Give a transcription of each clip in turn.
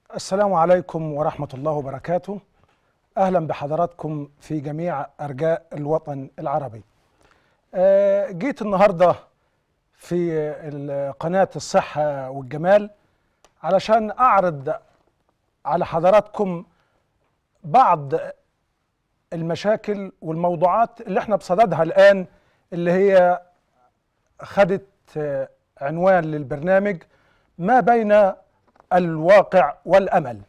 السلام عليكم ورحمة الله وبركاته أهلا بحضراتكم في جميع أرجاء الوطن العربي آه، جيت النهاردة في ال- قناة الصحة والجمال علشان أعرض على حضراتكم بعض المشاكل والموضوعات اللي احنا بصددها الآن اللي هي خدت آه، عنوان للبرنامج ما بين الواقع والامل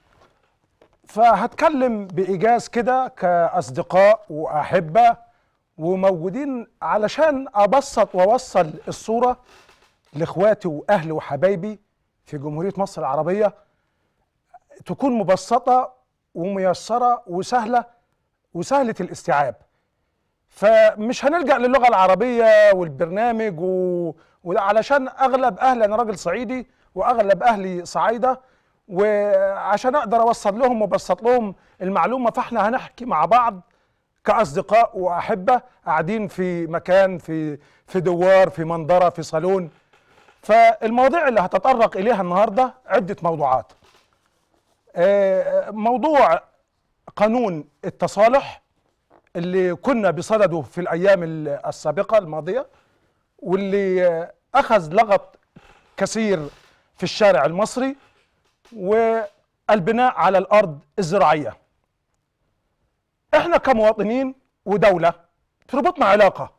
فهتكلم بايجاز كده كاصدقاء واحبه وموجودين علشان ابسط واوصل الصوره لاخواتي واهلي وحبايبي في جمهوريه مصر العربيه تكون مبسطه وميسره وسهله وسهله الاستيعاب فمش هنلجأ للغة العربية والبرنامج و... وعلشان أغلب أهلي أنا راجل صعيدي وأغلب أهلي صعايدة وعشان أقدر أوصل لهم وأبسط لهم المعلومة فإحنا هنحكي مع بعض كأصدقاء وأحبة قاعدين في مكان في في دوار في منظرة في صالون فالمواضيع اللي هتطرق إليها النهاردة عدة موضوعات آه، موضوع قانون التصالح اللي كنا بصدده في الايام ال- السابقه الماضيه واللي آه، اخذ لغط كثير في الشارع المصري والبناء على الارض الزراعيه احنا كمواطنين ودوله تربطنا علاقه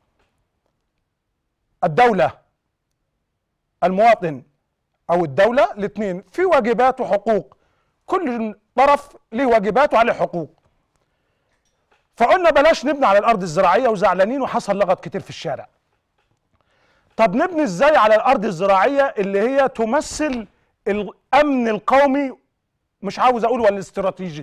الدوله المواطن او الدوله الاثنين في واجبات وحقوق كل طرف له واجبات وعليه حقوق فقلنا بلاش نبني على الارض الزراعيه وزعلانين وحصل لغط كتير في الشارع طب نبني ازاي على الارض الزراعيه اللي هي تمثل الامن القومي مش عاوز اقول ولا الاستراتيجي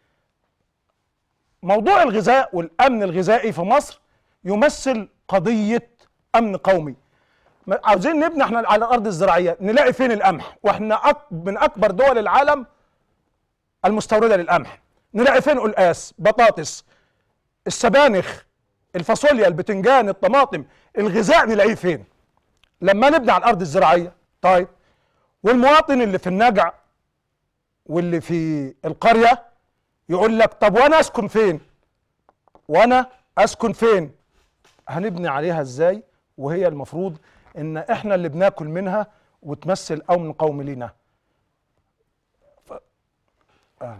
موضوع الغذاء والامن الغذائي في مصر يمثل قضيه امن قومي ما- عاوزين نبني احنا على الارض الزراعيه نلاقي فين القمح واحنا أك من اكبر دول العالم المستورده للقمح نلاقي فين قلقاس بطاطس السبانخ الفاصوليا البتنجان الطماطم الغذاء نلاقيه فين لما نبني على الارض الزراعيه طيب والمواطن اللي في النجع واللي في القريه يقول لك طب وانا اسكن فين وانا اسكن فين هنبني عليها ازاي وهي المفروض ان احنا اللي بناكل منها وتمثل امن قومي لينا ف... آه.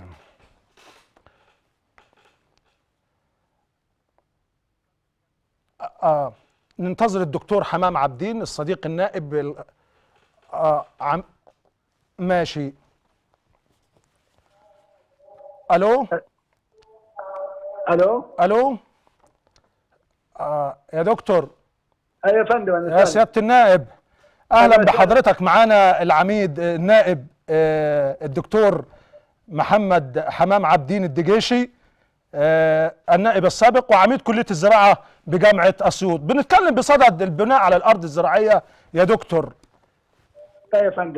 آه ننتظر الدكتور حمام عبدين الصديق النائب ال- آه عم ماشي الو الو الو آه يا دكتور ايوه يا فندم انا يا سامع. سياده النائب اهلا أهلا وسهلا. بحضرتك معانا العميد آه، النائب آه، الدكتور محمد حمام عبدين الدجيشي آه، النائب السابق وعميد كليه الزراعه بجامعه اسيوط بنتكلم بصدد البناء على الارض الزراعيه يا دكتور ايوه يا فندم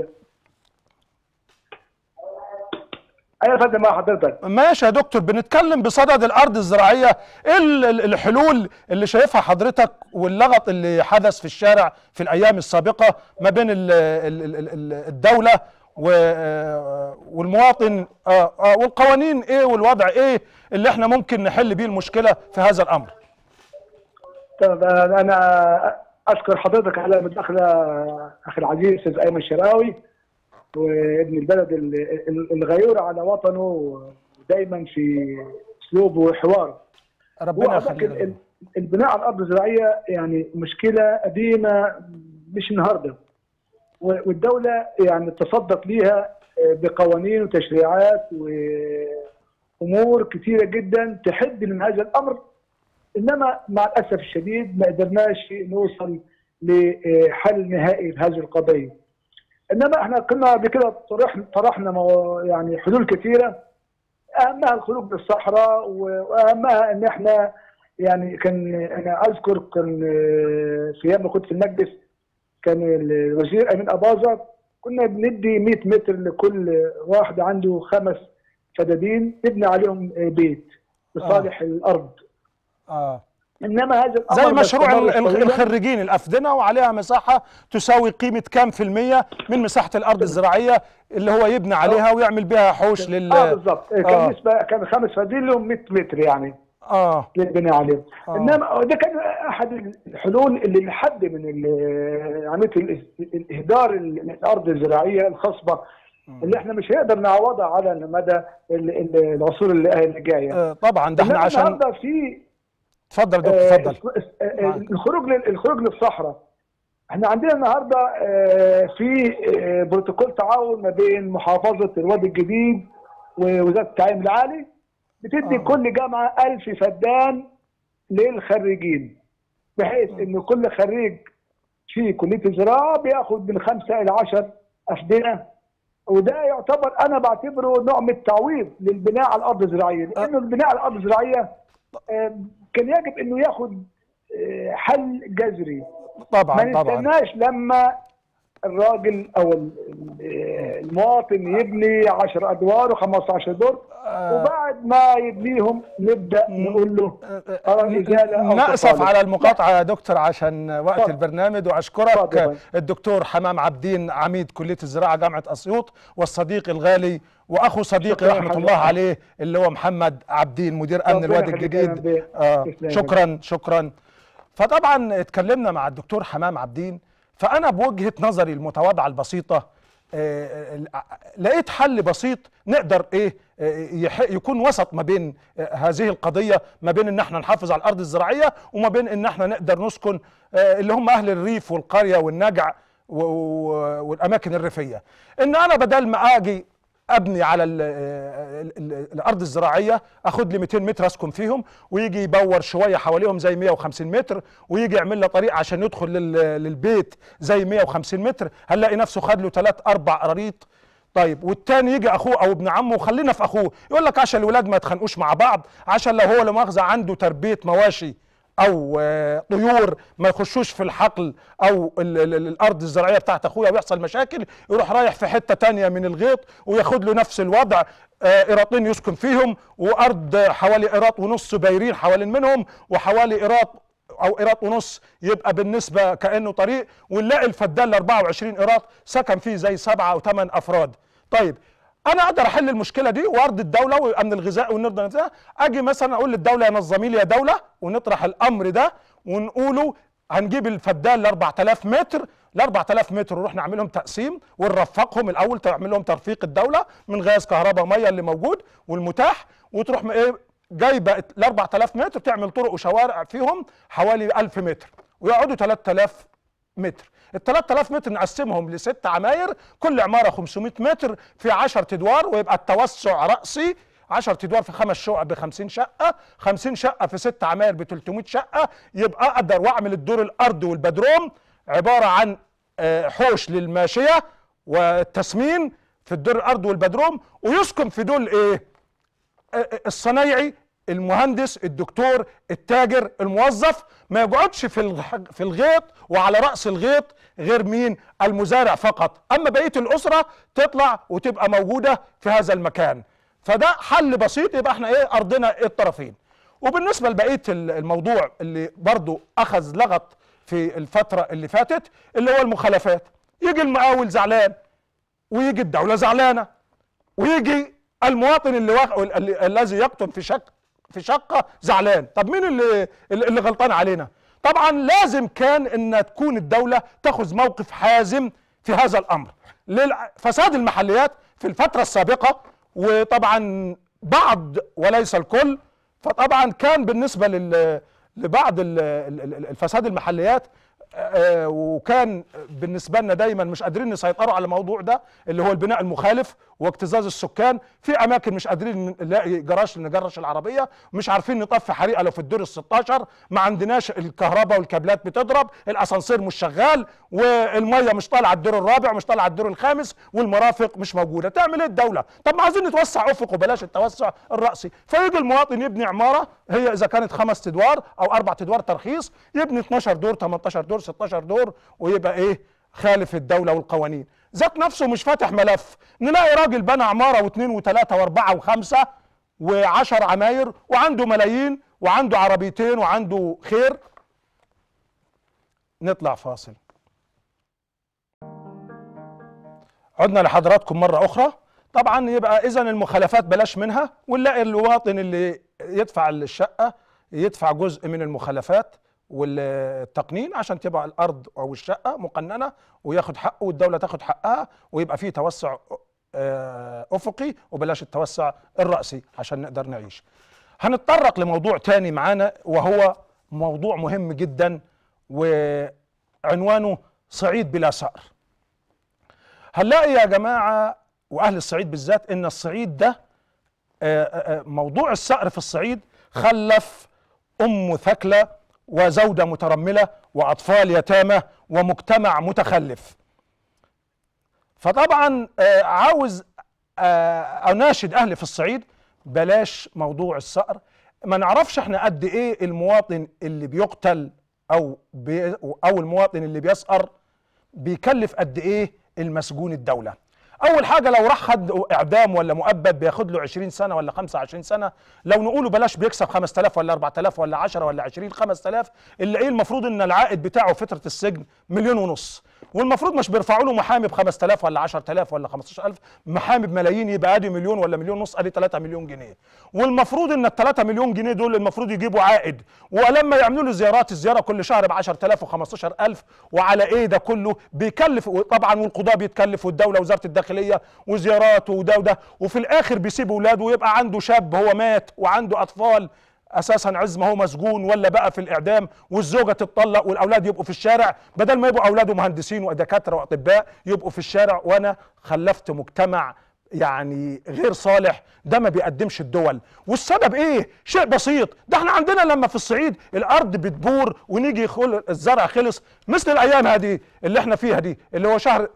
ايوه يا فندم مع حضرتك ماشي يا دكتور بنتكلم بصدد الارض الزراعيه ايه ال- ال- الحلول اللي شايفها حضرتك واللغط اللي حدث في الشارع في الايام السابقه ما بين ال ال ال ال الدوله و- آه، والمواطن آه، آه، والقوانين ايه والوضع ايه اللي احنا ممكن نحل بيه المشكله في هذا الامر طب انا اشكر حضرتك على المداخله اخي العزيز استاذ ايمن شراوي وابن البلد ال- ال- الغيور على وطنه ودايما في اسلوبه وحواره ربنا هو أعتقد يخليك ال- البناء على الارض الزراعيه يعني مشكله قديمه مش النهارده و- والدوله يعني تصدت ليها بقوانين وتشريعات وامور كثيره جدا تحد من هذا الامر انما مع الاسف الشديد ما قدرناش نوصل لحل نهائي لهذه القضيه. انما احنا كنا قبل كده طرحنا طرحنا مو- يعني حلول كثيره اهمها الخروج للصحراء واهمها ان احنا يعني كان انا اذكر كان آه، في ايام ما كنت في المجلس كان الوزير امين اباظه كنا بندي 100 متر لكل واحد عنده خمس فدادين نبني عليهم آه، بيت لصالح الارض اه انما هذا الامر زي مشروع استمر ال- ال- طويلاً. الخريجين الافدنه وعليها مساحه تساوي قيمه كام في الميه من مساحه الارض الزراعيه اللي هو يبني عليها ويعمل بها حوش لل اه بالظبط كان آه. نسبه كان خمس فدين لهم 100 متر يعني اه للبناء عليهم آه. انما ده كان احد الحلول اللي لحد من ال- عمليه ال- الاهدار ال- الارض الزراعيه الخصبه اللي احنا مش هنقدر نعوضها على مدى ال- ال- العصور اللي اللي جايه آه، طبعا ده احنا إنما عشان النهارده في اتفضل يا آه، دكتور اتفضل آه، آه، معاك. الخروج لل- الخروج للصحراء احنا عندنا النهارده آه، في آه، بروتوكول تعاون ما بين محافظه الوادي الجديد ووزاره التعليم العالي بتدي آه. كل جامعه 1000 فدان للخريجين بحيث ان كل خريج في كليه الزراعه بياخد من خمسه الى 10 افدنه وده يعتبر انا بعتبره نوع من التعويض للبناء على الارض الزراعيه لانه البناء على الارض الزراعيه آه، كان يجب انه ياخد آه، حل جذري ما طبعا طبعا نستناش لما الراجل او ال- ال- المواطن يبني 10 ادوار و15 دور آه. وبعد ما يبنيهم نبدا نقول له ارى ازاله او نأسف تطالب. على المقاطعة يا دكتور عشان وقت اتفضل. البرنامج اتفضل. وأشكرك الدكتور حمام عبدين عميد كلية الزراعة جامعة أسيوط والصديق الغالي وأخو صديقي شكراً رحمة حضرتك. الله عليه اللي هو محمد عبدين مدير أمن ربنا الوادي يخليك الجديد يا بيه. آه تسلم. شكرا شكرا فطبعا اتكلمنا مع الدكتور حمام عبدين فأنا بوجهة نظري المتواضعة البسيطة آه، ال- لقيت حل بسيط نقدر ايه آه، يح- يكون وسط ما بين آه، هذه القضيه ما بين ان احنا نحافظ على الارض الزراعيه وما بين ان احنا نقدر نسكن آه، اللي هم اهل الريف والقريه والنجع و- و- والاماكن الريفيه ان انا بدل ما اجي ابني على ال ال ال الارض الزراعيه اخد لي 200 متر اسكن فيهم ويجي يبور شويه حواليهم زي 150 متر ويجي يعمل له طريق عشان يدخل لل- للبيت زي 150 متر هنلاقي نفسه خد له 3 4 قراريط طيب والتاني يجي اخوه او ابن عمه وخلينا في اخوه يقول لك عشان الولاد ما يتخانقوش مع بعض عشان لو هو لا مؤاخذه عنده تربيه مواشي او آه، طيور ما يخشوش في الحقل او ال ال ال الارض الزراعيه بتاعت اخويا ويحصل مشاكل يروح رايح في حته تانية من الغيط وياخد له نفس الوضع آه، قيراطين يسكن فيهم وارض حوالي قيراط ونص بايرين حوالين منهم وحوالي قيراط او قيراط ونص يبقى بالنسبه كانه طريق ونلاقي الفدان ال 24 قيراط سكن فيه زي سبعه او ثمان افراد طيب انا اقدر احل المشكله دي وارض الدوله وامن الغذاء ونرضى نفسها اجي مثلا اقول للدوله يا نظمي لي يا دوله ونطرح الامر ده ونقوله هنجيب الفدان ل 4000 متر ال 4000 متر ونروح نعملهم تقسيم ونرفقهم الاول تعمل لهم ترفيق الدوله من غاز كهرباء ميه اللي موجود والمتاح وتروح م- ايه جايبه ال 4000 متر تعمل طرق وشوارع فيهم حوالي 1000 متر ويقعدوا 3000 متر ال 3000 متر نقسمهم لست عماير كل عماره 500 متر في 10 ادوار ويبقى التوسع راسي 10 ادوار في خمس شقق ب 50 شقه 50 شقه في ست عماير ب 300 شقه يبقى اقدر واعمل الدور الارضي والبدروم عباره عن آه، حوش للماشيه والتسمين في الدور الارضي والبدروم ويسكن في دول ايه الصنايعي المهندس الدكتور التاجر الموظف ما يقعدش في الغ- في الغيط وعلى راس الغيط غير مين المزارع فقط اما بقيه الاسره تطلع وتبقى موجوده في هذا المكان فده حل بسيط يبقى احنا ايه ارضنا الطرفين وبالنسبه لبقيه ال- الموضوع اللي برضو اخذ لغط في الفتره اللي فاتت اللي هو المخالفات يجي المقاول زعلان ويجي الدوله زعلانه ويجي المواطن اللي, واق... اللي الذي يقطن في شك في شقه زعلان طب مين اللي اللي غلطان علينا طبعا لازم كان ان تكون الدوله تاخذ موقف حازم في هذا الامر فساد المحليات في الفتره السابقه وطبعا بعض وليس الكل فطبعا كان بالنسبه لل لبعض ال- ال- ال- الفساد المحليات آه، وكان بالنسبه لنا دايما مش قادرين نسيطروا على الموضوع ده اللي هو البناء المخالف واكتظاظ السكان في اماكن مش قادرين نلاقي جراج نجرش العربيه مش عارفين نطفي حريقه لو في الدور ال 16 ما عندناش الكهرباء والكابلات بتضرب الاسانسير مش شغال والميه مش طالعه الدور الرابع مش طالعه الدور الخامس والمرافق مش موجوده تعمل ايه الدوله طب ما عايزين نتوسع افق وبلاش التوسع الراسي فيجي المواطن يبني عماره هي اذا كانت خمس ادوار او اربع ادوار ترخيص يبني 12 دور 18 دور 16 دور ويبقى ايه خالف الدوله والقوانين ذات نفسه مش فاتح ملف نلاقي راجل بنى عماره واثنين وثلاثه واربعه وخمسه وعشر عماير وعنده ملايين وعنده عربيتين وعنده خير نطلع فاصل عدنا لحضراتكم مرة أخرى طبعا يبقى إذا المخالفات بلاش منها ونلاقي المواطن اللي يدفع الشقة يدفع جزء من المخالفات والتقنين عشان تبقى الأرض أو الشقة مقننة وياخد حقه والدولة تاخد حقها ويبقى فيه توسع آه، أفقي وبلاش التوسع الرأسي عشان نقدر نعيش هنتطرق لموضوع تاني معانا وهو موضوع مهم جدا وعنوانه صعيد بلا ثأر هنلاقي يا جماعة وأهل الصعيد بالذات إن الصعيد ده آه، آه، آه، موضوع الثأر في الصعيد خلف أم ثكلة وزوجة مترملة وأطفال يتامى ومجتمع متخلف فطبعا آه، عاوز آه، اناشد اهلي في الصعيد بلاش موضوع الثأر ما نعرفش احنا قد ايه المواطن اللي بيقتل او بي او المواطن اللي بيسأر بيكلف قد ايه المسجون الدولة اول حاجة لو راح خد اعدام ولا مؤبد بياخد له 20 سنة ولا 25 سنة لو نقوله بلاش بيكسب 5000 ولا 4000 ولا 10 ولا 20 5000 اللي ايه المفروض ان العائد بتاعه فترة السجن مليون ونص والمفروض مش بيرفعوا له محامي ب 5000 ولا 10000 ولا 15000 محامي بملايين يبقى ادي مليون ولا مليون ونص ادي 3 مليون جنيه والمفروض ان ال 3 مليون جنيه دول المفروض يجيبوا عائد ولما يعملوا له زيارات الزياره كل شهر ب 10000 و15000 وعلى ايه ده كله بيكلف طبعا والقضاه بيتكلف والدوله وزاره الداخليه وزيارات وده وده وفي الاخر بيسيب اولاده ويبقى عنده شاب هو مات وعنده اطفال اساسا عز ما هو مسجون ولا بقى في الاعدام والزوجه تتطلق والاولاد يبقوا في الشارع بدل ما يبقوا اولاده مهندسين ودكاتره واطباء يبقوا في الشارع وانا خلفت مجتمع يعني غير صالح ده ما بيقدمش الدول والسبب ايه شيء بسيط ده احنا عندنا لما في الصعيد الارض بتبور ونيجي خل... الزرع خلص مثل الايام هذه اللي احنا فيها دي اللي هو شهر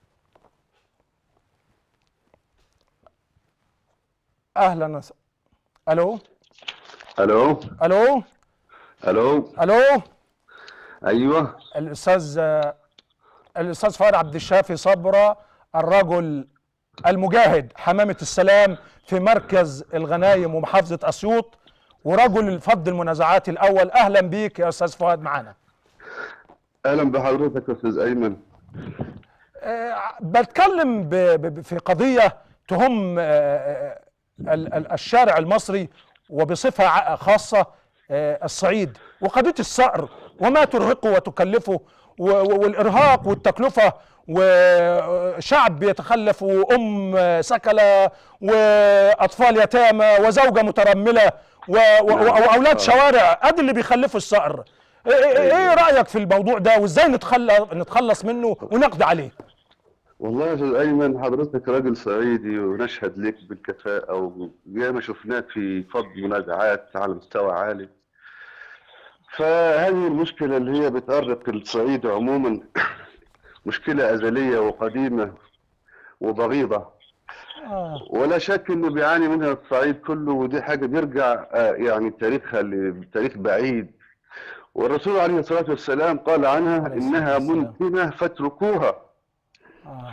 اهلا وس- الو الو الو الو الو ايوه الاستاذ الاستاذ فؤاد عبد الشافي صبره الرجل المجاهد حمامه السلام في مركز الغنايم ومحافظه اسيوط ورجل فض المنازعات الاول اهلا بيك يا استاذ فؤاد معانا اهلا بحضرتك يا استاذ ايمن أه بتكلم ب- ب- في قضيه تهم أه، ال- ال- الشارع المصري وبصفه ع- خاصه أه، الصعيد وقضيه الثأر وما ترهقه وتكلفه و- و- والارهاق والتكلفه وشعب بيتخلف وام سكله واطفال يتامى وزوجه مترمله و- و- نعم. واولاد آه. شوارع ادي اللي بيخلفوا الثأر إيه- ايه إيه رايك في الموضوع ده وازاي نتخلص نتخلص منه ونقضي عليه والله يا استاذ ايمن حضرتك راجل صعيدي ونشهد لك بالكفاءه وياما شفناك في فض منازعات على مستوى عالي فهذه المشكله اللي هي بتأرق الصعيد عموما مشكله ازليه وقديمه وبغيضه آه. ولا شك انه بيعاني منها الصعيد كله ودي حاجه بيرجع آه، يعني تاريخها لتاريخ بعيد والرسول عليه الصلاه والسلام قال عنها عليه الصلاة انها والسلام. منتنه فاتركوها آه.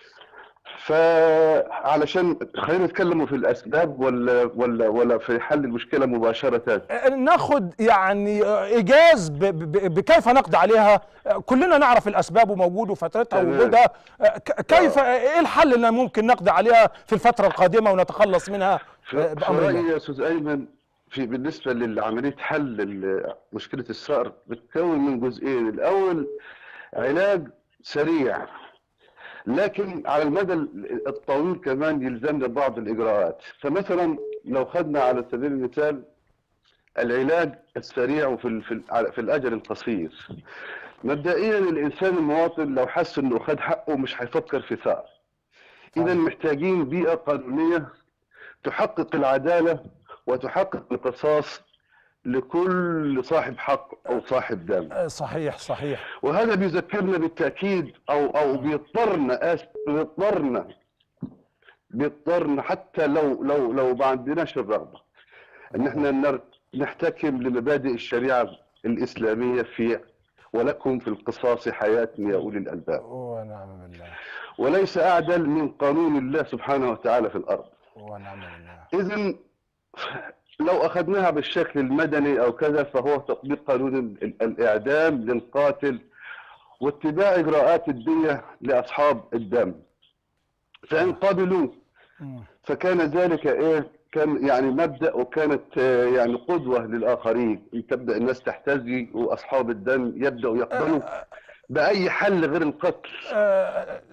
فعلشان خلينا نتكلموا في الاسباب ولا ولا ولا في حل المشكله مباشره ناخد يعني ايجاز ب- ب- بكيف نقضي عليها كلنا نعرف الاسباب وموجود وفترتها تمام. ووجودها ك- كيف ايه الحل اللي ممكن نقضي عليها في الفتره القادمه ونتخلص منها ف- بامر في رايي الله يا استاذ ايمن في بالنسبه لعمليه حل ال- مشكله الثأر بتتكون من جزئين الاول علاج سريع لكن على المدى الطويل كمان يلزمنا بعض الاجراءات فمثلا لو خدنا على سبيل المثال العلاج السريع وفي ال- في ال- في الاجل القصير مبدئيا الانسان المواطن لو حس انه خد حقه مش هيفكر في ثأر اذا محتاجين بيئه قانونيه تحقق العداله وتحقق القصاص لكل صاحب حق او صاحب دم صحيح صحيح وهذا بيذكرنا بالتاكيد او او بيضطرنا اسف بيضطرنا بيضطرنا حتى لو لو لو ما عندناش الرغبه ان احنا نر- نحتكم لمبادئ الشريعه الاسلاميه في ولكم في القصاص حياه يا اولي الالباب ونعم بالله وليس اعدل من قانون الله سبحانه وتعالى في الارض ونعم بالله اذا لو اخذناها بالشكل المدني او كذا فهو تطبيق قانون ال- الاعدام للقاتل واتباع اجراءات الديه لاصحاب الدم فان قبلوا مم. فكان ذلك ايه كان يعني مبدا وكانت آه، يعني قدوه للاخرين تبدا الناس تحتذي واصحاب الدم يبداوا يقبلوا باي حل غير القتل آه،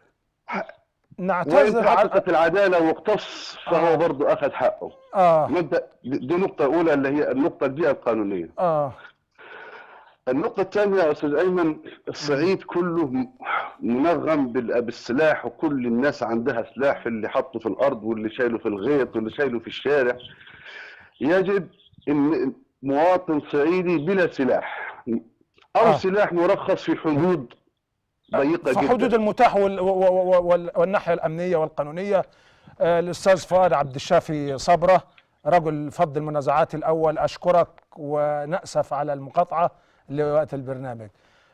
وان نعتذر على تحققت العداله واقتص آه. فهو برضه اخذ حقه اه مبدا دي نقطه اولى اللي هي النقطه البيئه القانونيه اه النقطة الثانية يا أستاذ أيمن الصعيد كله م- منغم بال- بالسلاح وكل الناس عندها سلاح في اللي حطه في الأرض واللي شايله في الغيط واللي شايله في الشارع يجب أن مواطن صعيدي بلا سلاح أو آه. سلاح مرخص في حدود ضيقة في جدا حدود المتاح وال... و- و- وال... والناحيه الامنيه والقانونيه آه، الاستاذ فؤاد عبد الشافي صبره رجل فض المنازعات الاول اشكرك وناسف على المقاطعه لوقت البرنامج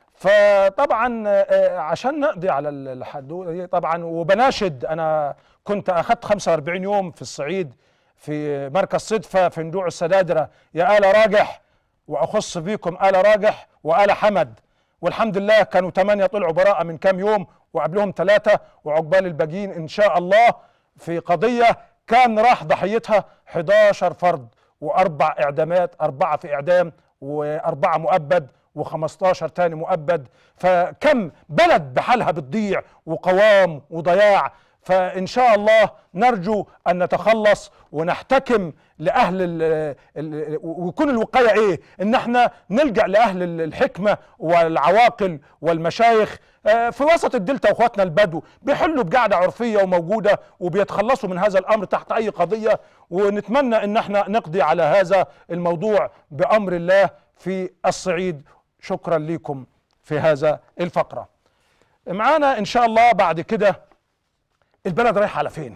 فطبعا آه، عشان نقضي على الحدود دي طبعا وبناشد انا كنت اخذت 45 يوم في الصعيد في مركز صدفه في ندوع السدادره يا آل راجح واخص بيكم آل راجح وآل حمد والحمد لله كانوا ثمانية طلعوا براءة من كام يوم وقبلهم ثلاثة وعقبال الباقيين إن شاء الله في قضية كان راح ضحيتها 11 فرد وأربع إعدامات أربعة في إعدام وأربعة مؤبد و15 تاني مؤبد فكم بلد بحالها بتضيع وقوام وضياع فإن شاء الله نرجو أن نتخلص ونحتكم لأهل ال ال ويكون الوقاية إيه؟ إن احنا نلجأ لأهل ال- الحكمة والعواقل والمشايخ آه، في وسط الدلتا واخواتنا البدو بيحلوا بقعدة عرفية وموجودة وبيتخلصوا من هذا الأمر تحت أي قضية ونتمنى إن احنا نقضي على هذا الموضوع بأمر الله في الصعيد شكرا لكم في هذا الفقرة معانا إن شاء الله بعد كده البلد رايحه على فين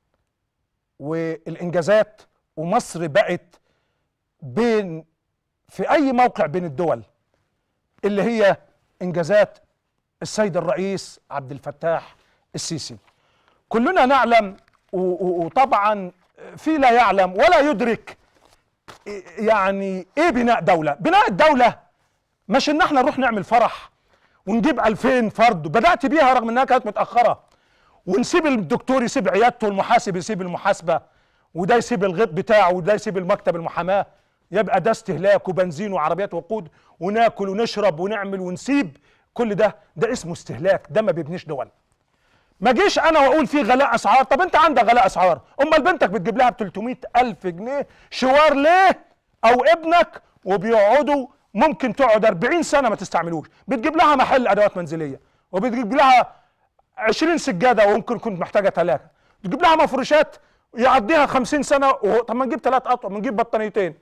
والانجازات ومصر بقت بين في اي موقع بين الدول اللي هي انجازات السيد الرئيس عبد الفتاح السيسي كلنا نعلم و- و- وطبعا في لا يعلم ولا يدرك يعني ايه بناء دوله بناء الدوله مش ان احنا نروح نعمل فرح ونجيب 2000 فرد بدات بيها رغم انها كانت متاخره ونسيب الدكتور يسيب عيادته والمحاسب يسيب المحاسبه وده يسيب الغيط بتاعه وده يسيب المكتب المحاماه يبقى ده استهلاك وبنزين وعربيات وقود وناكل ونشرب ونعمل ونسيب كل ده ده اسمه استهلاك ده ما بيبنيش دول ما جيش انا واقول في غلاء اسعار طب انت عندك غلاء اسعار امال بنتك بتجيب لها ب 300 الف جنيه شوار ليه او ابنك وبيقعدوا ممكن تقعد 40 سنه ما تستعملوش بتجيب لها محل ادوات منزليه وبتجيب لها 20 سجاده وممكن كنت محتاجه ثلاثه تجيب لها مفروشات يعديها 50 سنه وهو طب ما نجيب ثلاث اطقم ما نجيب بطانيتين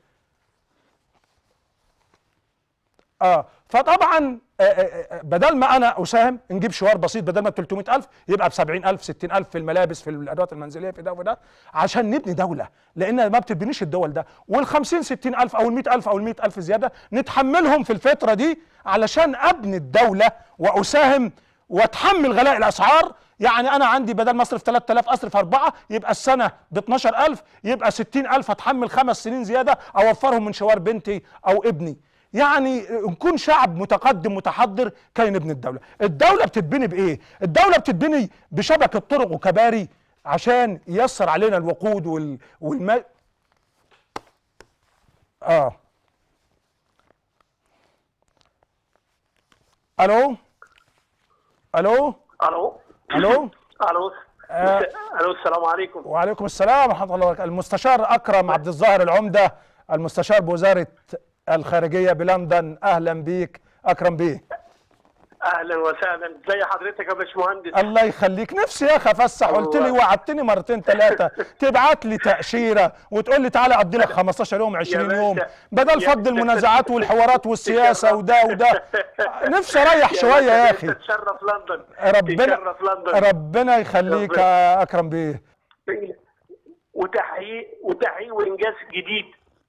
اه فطبعا آه، آه، آه، بدل ما انا اساهم نجيب شوار بسيط بدل ما ب 300000 يبقى ب 70000 60000 في الملابس في الادوات المنزليه في ده وده عشان نبني دوله لان ما بتبنيش الدول ده وال 50 60000 او ال 100000 او ال 100000 زياده نتحملهم في الفتره دي علشان ابني الدوله واساهم واتحمل غلاء الاسعار يعني انا عندي بدل ما اصرف 3000 اصرف اربعه يبقى السنه ب 12000 يبقى 60000 اتحمل خمس سنين زياده اوفرهم من شوار بنتي او ابني يعني نكون شعب متقدم متحضر كي نبني الدولة الدولة بتتبني بإيه؟ الدولة بتتبني بشبكة طرق وكباري عشان ييسر علينا الوقود وال... والماء آه ألو ألو الو ألو الو آه. الو السلام عليكم وعليكم السلام ورحمة الله وبركاته المستشار أكرم عبد الظاهر العمدة المستشار بوزارة الخارجية بلندن أهلا بيك أكرم بيه اهلا وسهلا ازي حضرتك يا باشمهندس الله يخليك نفسي يا اخي افسح قلت لي الله. وعدتني مرتين ثلاثه تبعت لي تاشيره وتقول لي تعالى اقضي لك 15 يوم 20 باشا. يوم بدل يا- فض المنازعات والحوارات والسياسه وده وده نفسي اريح شويه يا اخي تشرف لندن ربنا تشرف لندن ربنا يخليك ربنا. يا اكرم بيه وتحقيق وتحقيق وانجاز جديد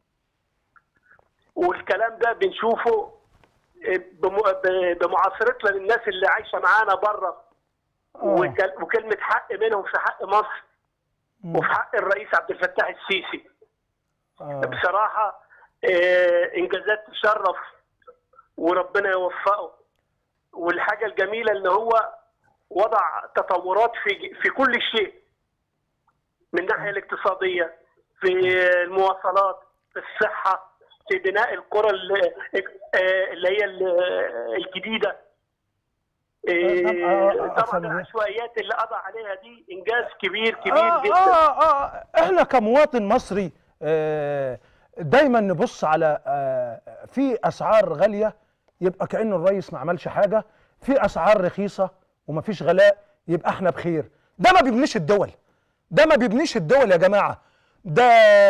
والكلام ده بنشوفه بم- ب- بمعاصرتنا للناس اللي عايشه معانا بره وكل- وكلمه حق منهم في حق مصر وفي حق الرئيس عبد الفتاح السيسي آه. بصراحه آه، انجازات تشرف وربنا يوفقه والحاجه الجميله ان هو وضع تطورات في في كل شيء من الناحيه الاقتصاديه في المواصلات في الصحه في بناء القرى اللي آه، اللي هي ال- الجديده آه، آه، طبعا أفهم. العشوائيات اللي قضى عليها دي انجاز كبير كبير آه جدا آه آه احنا كمواطن مصري آه دايما نبص على آه في اسعار غاليه يبقى كانه الرئيس ما عملش حاجه في اسعار رخيصه ومفيش غلاء يبقى احنا بخير ده ما بيبنيش الدول ده ما بيبنيش الدول يا جماعه ده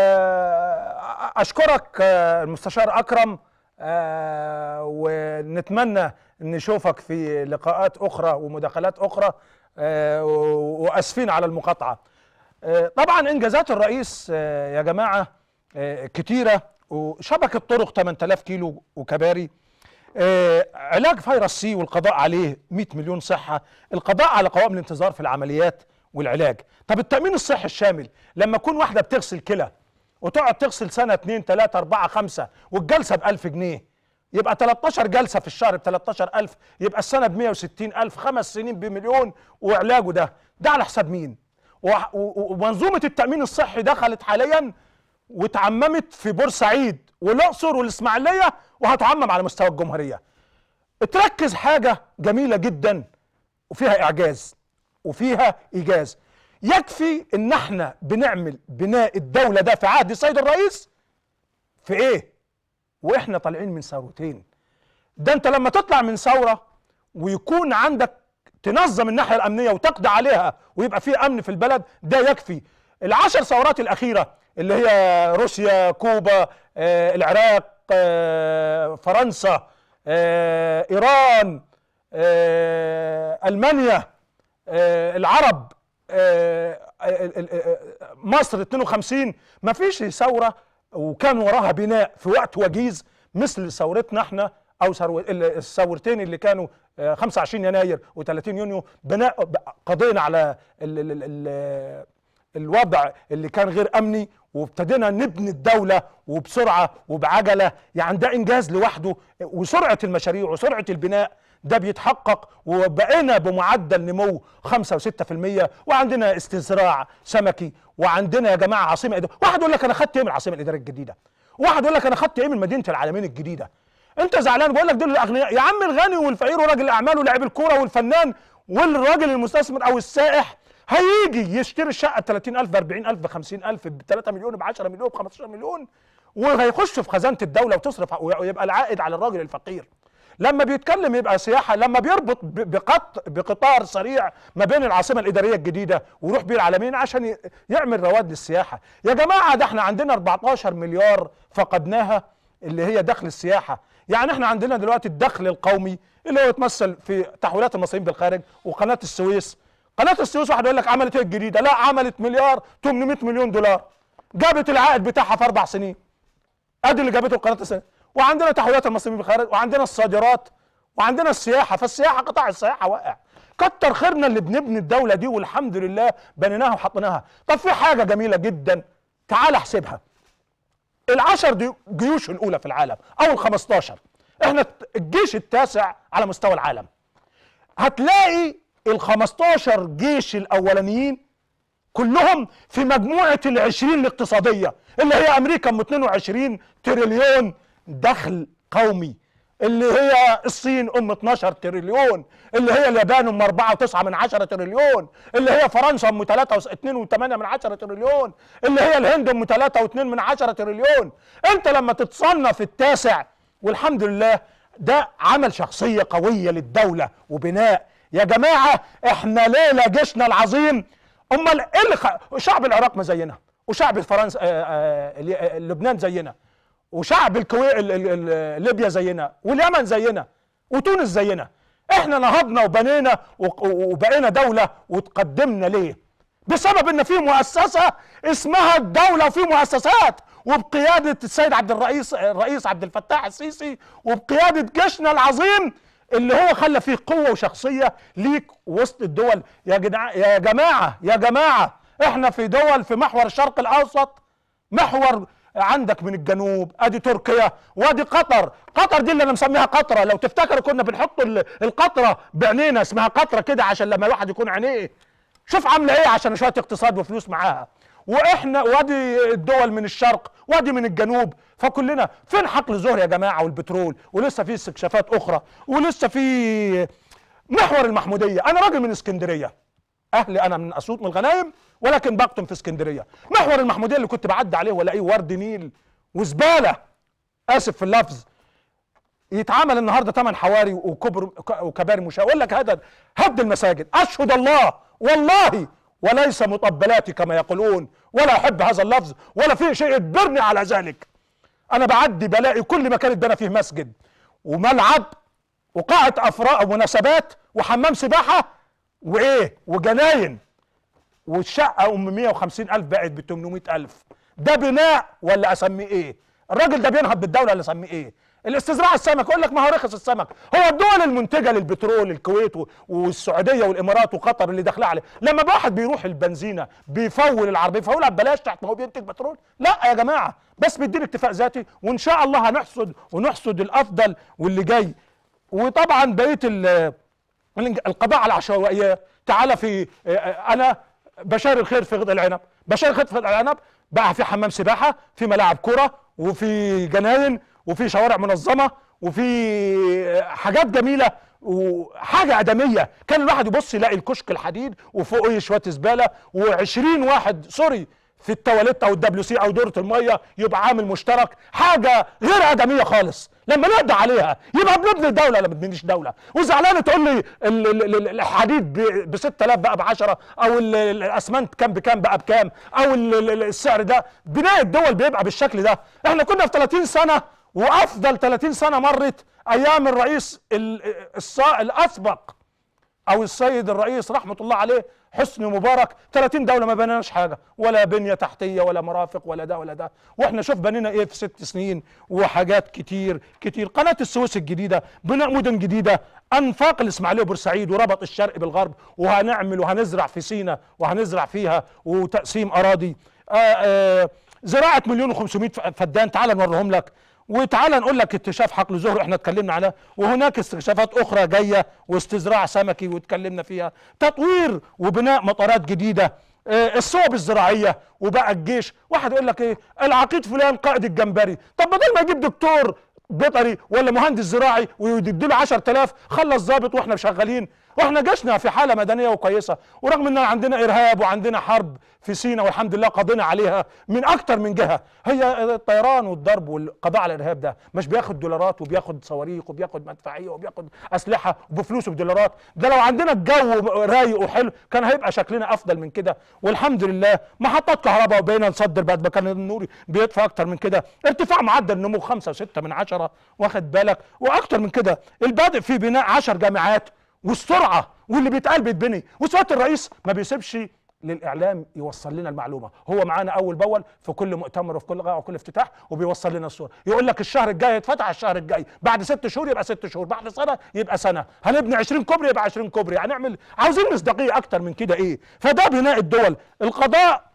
اشكرك آه، المستشار اكرم آه، ونتمنى نشوفك في لقاءات اخرى ومداخلات اخرى آه، و- واسفين على المقاطعه آه، طبعا انجازات الرئيس آه، يا جماعه آه، كتيره وشبكه طرق 8000 كيلو وكباري آه، علاج فيروس سي والقضاء عليه 100 مليون صحه القضاء على قوائم الانتظار في العمليات والعلاج طب التامين الصحي الشامل لما تكون واحده بتغسل كلى وتقعد تغسل سنه 2 3 4 5 والجلسه ب 1000 جنيه يبقى 13 جلسه في الشهر ب 13000 يبقى السنه ب 160000 خمس سنين بمليون وعلاجه ده ده على حساب مين؟ وح- و- و- ومنظومه التامين الصحي دخلت حاليا واتعممت في بورسعيد والاقصر والاسماعيليه وهتعمم على مستوى الجمهوريه. تركز حاجه جميله جدا وفيها اعجاز وفيها ايجاز. يكفي ان احنا بنعمل بناء الدوله ده في عهد السيد الرئيس في ايه؟ واحنا طالعين من ثورتين. ده انت لما تطلع من ثوره ويكون عندك تنظم الناحيه الامنيه وتقضي عليها ويبقى في امن في البلد ده يكفي العشر ثورات الاخيره اللي هي روسيا كوبا آه، العراق آه، فرنسا آه، ايران آه، المانيا آه، العرب آه، ال- ال- ال- مصر 52 ما فيش ثوره وكان وراها بناء في وقت وجيز مثل ثورتنا احنا او ثرو- ال- الثورتين اللي كانوا آه، 25 يناير و30 يونيو بناء ب- قضينا على ال ال ال ال الوضع اللي كان غير امني وابتدينا نبني الدوله وبسرعه وبعجله يعني ده انجاز لوحده وسرعه المشاريع وسرعه البناء ده بيتحقق وبقينا بمعدل نمو 5 و6% وعندنا استزراع سمكي وعندنا يا جماعه عاصمه إدارية. واحد يقول لك انا خدت ايه من العاصمه الاداريه الجديده واحد يقول لك انا خدت ايه من مدينه العالمين الجديده انت زعلان بقول لك دول الاغنياء يا عم الغني والفقير وراجل الاعمال ولاعب الكوره والفنان والراجل المستثمر او السائح هيجي يشتري الشقه ب 30000 ب 40000 ب 50000 ب 3 مليون ب 10 مليون ب 15 مليون وهيخش في خزانه الدوله وتصرف ويبقى العائد على الراجل الفقير لما بيتكلم يبقى سياحه لما بيربط ب- بقط بقطار سريع ما بين العاصمه الاداريه الجديده ويروح بيه العالمين عشان ي- يعمل رواد للسياحه يا جماعه ده احنا عندنا 14 مليار فقدناها اللي هي دخل السياحه يعني احنا عندنا دلوقتي الدخل القومي اللي هو يتمثل في تحويلات المصريين بالخارج وقناه السويس قناه السويس واحد يقول لك عملت ايه الجديده لا عملت مليار 800 مليون دولار جابت العائد بتاعها في اربع سنين ادي اللي جابته القناه السنة. وعندنا تحويلات المصريين بالخارج وعندنا الصادرات وعندنا السياحه فالسياحه قطاع السياحه واقع كتر خيرنا اللي بنبني الدوله دي والحمد لله بنيناها وحطيناها طب في حاجه جميله جدا تعال احسبها العشر دي جيوش الاولى في العالم او ال 15 احنا الجيش التاسع على مستوى العالم هتلاقي ال 15 جيش الاولانيين كلهم في مجموعة العشرين الاقتصادية اللي هي أمريكا ام 22 تريليون دخل قومي اللي هي الصين ام 12 تريليون اللي هي اليابان ام 4.9 من 10 تريليون اللي هي فرنسا ام 3.2 من 10 تريليون اللي هي الهند ام 3.2 من 10 تريليون انت لما تتصنف التاسع والحمد لله ده عمل شخصية قوية للدولة وبناء يا جماعة احنا ليلة جيشنا العظيم امال ايه اللي خ... شعب العراق ما زينا وشعب فرنسا آه، آه، ال- آه، لبنان زينا وشعب الكويت ال- ال- ال- ليبيا زينا واليمن زينا وتونس زينا احنا نهضنا وبنينا وق- وبقينا دولة وتقدمنا ليه بسبب ان في مؤسسة اسمها الدولة وفي مؤسسات وبقيادة السيد عبد الرئيس الرئيس عبد الفتاح السيسي وبقيادة جيشنا العظيم اللي هو خلى فيه قوة وشخصية ليك وسط الدول يا جدع يا جماعة يا جماعة احنا في دول في محور الشرق الاوسط محور عندك من الجنوب ادي تركيا وادي قطر قطر دي اللي انا مسميها قطره لو تفتكروا كنا بنحط ال- القطره بعينينا اسمها قطره كده عشان لما الواحد يكون عينيه شوف عامله ايه عشان شويه اقتصاد وفلوس معاها واحنا وادي الدول من الشرق وادي من الجنوب فكلنا فين حقل زهر يا جماعه والبترول ولسه في استكشافات اخرى ولسه في محور المحموديه انا راجل من اسكندريه اهلي انا من اسيوط من الغنايم ولكن بقطن في اسكندريه محور المحموديه اللي كنت بعدي عليه والاقيه ورد نيل وزباله اسف في اللفظ يتعمل النهارده ثمان حواري وكبر وكباري مشاة اقول لك هذا هد المساجد اشهد الله والله وليس مطبلاتي كما يقولون ولا احب هذا اللفظ ولا في شيء يجبرني على ذلك انا بعدي بلاقي كل مكان اتبنى فيه مسجد وملعب وقاعة افراح ومناسبات وحمام سباحة وايه وجناين والشقة ام 150 الف بقت ب 800 الف ده بناء ولا اسميه ايه الراجل ده بينهض بالدولة ولا اسميه ايه الاستزراع السمك يقول لك ما هو رخص السمك هو الدول المنتجه للبترول الكويت و- والسعوديه والامارات وقطر اللي داخله عليه لما واحد بيروح البنزينه بيفول العربيه يفولها ببلاش تحت ما هو بينتج بترول لا يا جماعه بس بيديني اكتفاء ذاتي وان شاء الله هنحصد ونحصد الافضل واللي جاي وطبعا بقيه ال- الإنج- القضاء على العشوائيات تعالى في آه، انا بشار الخير في غد العنب بشار الخير في غد العنب بقى في حمام سباحه في ملاعب كره وفي جناين وفي شوارع منظمه وفي آه، حاجات جميله وحاجه ادميه كان الواحد يبص يلاقي الكشك الحديد وفوقه شويه زباله و20 واحد سوري في التواليت او الدبليو سي او دوره الميه يبقى عامل مشترك حاجه غير ادميه خالص لما نقضي عليها يبقى بنبني دوله ولا ما بنبنيش دوله وزعلان تقول لي ال- ال- ال- الحديد ب 6000 بقى ب 10 او ال- ال- الاسمنت كام بكام بقى بكام او ال- ال- السعر ده بناء الدول بيبقى بالشكل ده احنا كنا في 30 سنه وافضل 30 سنه مرت ايام الرئيس ال- الصا- الاسبق او السيد الرئيس رحمه الله عليه حسني مبارك 30 دوله ما بنيناش حاجه ولا بنيه تحتيه ولا مرافق ولا ده ولا ده واحنا شوف بنينا ايه في ست سنين وحاجات كتير كتير قناه السويس الجديده بناء مدن جديده انفاق الاسماعيليه وبورسعيد وربط الشرق بالغرب وهنعمل وهنزرع في سينا وهنزرع فيها وتقسيم اراضي آآ آآ زراعه مليون و500 فدان تعال نوريهم لك وتعال نقول لك اكتشاف حقل زهر احنا اتكلمنا عليه وهناك استكشافات اخرى جايه واستزراع سمكي واتكلمنا فيها تطوير وبناء مطارات جديده اه الصوب الزراعيه وبقى الجيش واحد يقول لك ايه العقيد فلان قائد الجمبري طب بدل ما يجيب دكتور بيطري ولا مهندس زراعي ويديله 10000 خلص ظابط واحنا شغالين واحنا جيشنا في حاله مدنيه وكويسه ورغم ان عندنا ارهاب وعندنا حرب في سينا والحمد لله قضينا عليها من اكتر من جهه هي الطيران والضرب والقضاء على الارهاب ده مش بياخد دولارات وبياخد صواريخ وبياخد مدفعيه وبياخد اسلحه وبفلوس وبدولارات ده لو عندنا الجو رايق وحلو كان هيبقى شكلنا افضل من كده والحمد لله محطات كهرباء وبقينا نصدر بعد ما كان النور بيدفع اكتر من كده ارتفاع معدل النمو 5 و6 من عشرة واخد بالك واكتر من كده البادئ في بناء 10 جامعات والسرعه واللي بيتقال بيتبني وسياده الرئيس ما بيسيبش للاعلام يوصل لنا المعلومه هو معانا اول باول في كل مؤتمر وفي كل قاعه وكل افتتاح وبيوصل لنا الصوره يقول لك الشهر الجاي يتفتح الشهر الجاي بعد ست شهور يبقى ست شهور بعد سنه يبقى سنه هنبني 20 كوبري يبقى 20 كوبري هنعمل عاوزين مصداقيه اكتر من كده ايه فده بناء الدول القضاء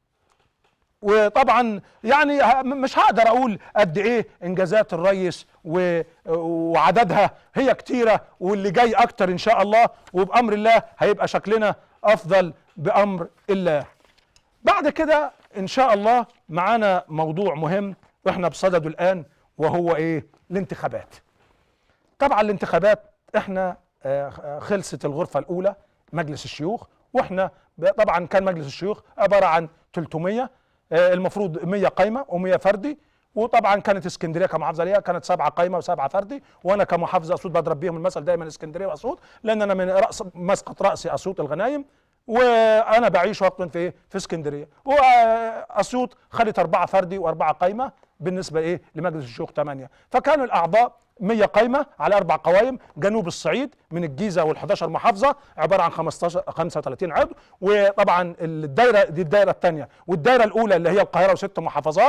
وطبعا يعني ه- مش هقدر اقول قد ايه انجازات الرئيس و- وعددها هي كتيره واللي جاي اكتر ان شاء الله وبامر الله هيبقى شكلنا افضل بامر الله بعد كده ان شاء الله معانا موضوع مهم واحنا بصدده الان وهو ايه الانتخابات طبعا الانتخابات احنا آه، خلصت الغرفه الاولى مجلس الشيوخ واحنا ب- طبعا كان مجلس الشيوخ عباره عن 300 آه، المفروض 100 قايمه و100 فردي وطبعا كانت اسكندريه كمحافظه ليها كانت سبعه قايمه وسبعه فردي وانا كمحافظه اسيوط بضرب بيهم المثل دايما اسكندريه واسيوط لان انا من راس مسقط راسي اسيوط الغنايم وانا بعيش وقتا في إيه؟ في اسكندريه واسيوط خدت اربعه فردي واربعه قايمه بالنسبه ايه لمجلس الشيوخ ثمانيه فكانوا الاعضاء 100 قايمه على اربع قوائم جنوب الصعيد من الجيزه وال11 محافظه عباره عن 15 35 عضو وطبعا الدايره دي الدايره الثانيه والدايره الاولى اللي هي القاهره وست محافظات